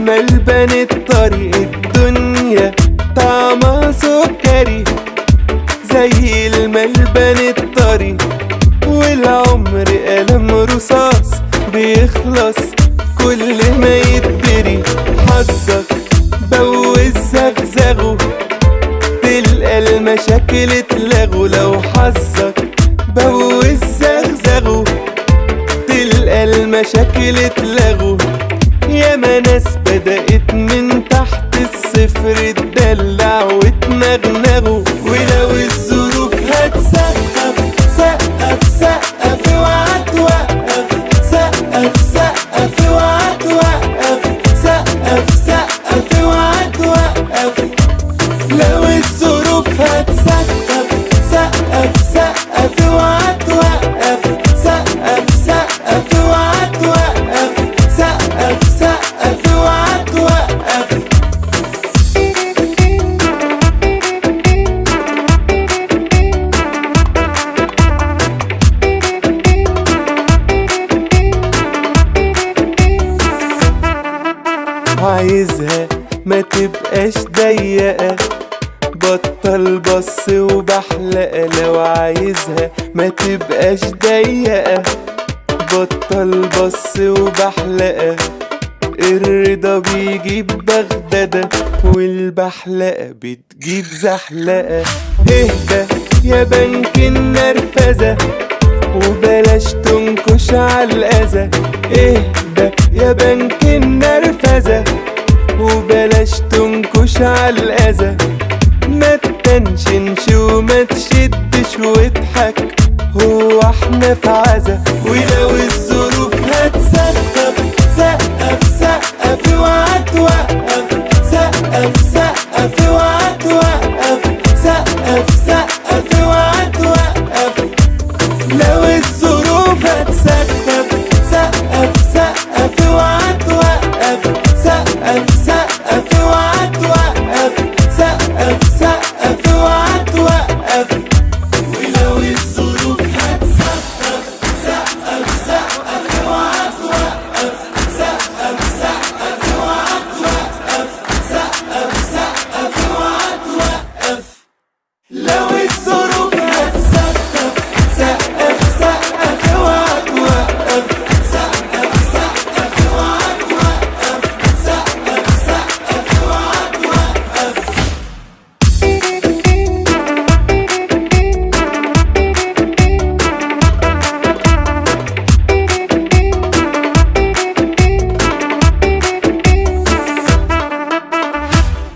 الملبن الطريق الدنيا طعمها سكري زي الملبن الطري والعمر قلم رصاص بيخلص كل ما يتدري حظك بوز زغزغه تلقى المشاكل اتلغوا لو حظك بوز زغزغه تلقى المشاكل اتلغوا ياما ناس بدأت من تحت الصفر تدلع وتنغنغوا ولو الظروف هتسقف سقف سقف اوعى توقف سقف سقف اوعى توقف سقف سقف اوعى توقف لو الظروف هتسقف سقف سقف اوعى توقف سقف سقف اوعى توقف سقف سقف اوعى توقف عايزها ما تبقاش ضيقة بطل بص وبحلقة لو عايزها ما تبقاش ضيقة بطل بص وبحلقة الرضا بيجيب بغدادة والبحلقة بتجيب زحلقة اهدى يا بنك النرفزة وبلاش تنكش على الأذى اهدى يا بنك النرفزة وبلاش تنكش على الأذى ما تنشنش وما تشدش واضحك هو احنا في عزا ولو الظروف